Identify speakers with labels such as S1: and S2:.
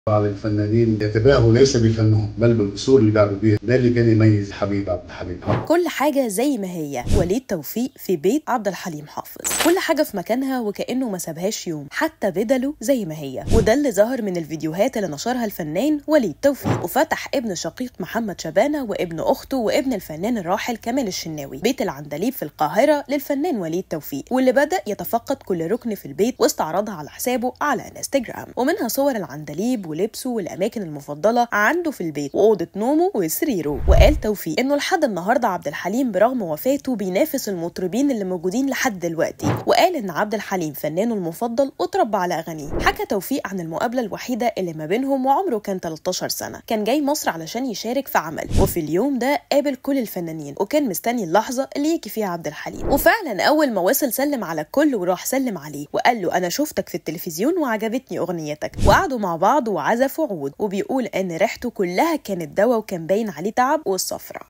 S1: بعض الفنانين يتباهوا ليس بفنهم بل بالاصول اللي بيعملوا بيها ده اللي كان يميز حبيب عبد الحليم حافظ
S2: كل حاجة زي ما هي وليد توفيق في بيت عبد الحليم حافظ كل حاجة في مكانها وكأنه ما سابهاش يوم حتى بدله زي ما هي وده اللي ظهر من الفيديوهات اللي نشرها الفنان وليد توفيق وفتح ابن شقيق محمد شبانة وابن أخته وابن الفنان الراحل كمال الشناوي بيت العندليب في القاهرة للفنان وليد توفيق واللي بدأ يتفقد كل ركن في البيت واستعرضها على حسابه على انستجرام ومنها صور العندليب ولبسه والأماكن المفضلة عنده في البيت وأوضة نومه وسريره وقال توفيق إنه لحد النهاردة عبد الحليم برغم وفاته بينافس المطربين اللي موجودين لحد دلوقتي وقال إن عبد الحليم فنانه المفضل وتربى على أغانيه حكى توفيق عن المقابلة الوحيدة اللي ما بينهم وعمره كان 13 سنة كان جاي مصر علشان يشارك في عمل وفي اليوم ده قابل كل الفنانين وكان مستني اللحظة اللي يجي فيها عبد الحليم وفعلا أول ما وصل سلم على الكل وراح سلم عليه وقال له أنا شفتك في التلفزيون وعجبتني أغنيتك وقعدوا مع بعض وعزفوا عود وبيقول إن ريحته كلها كانت دوا وكان باين عليه تعب والصفرة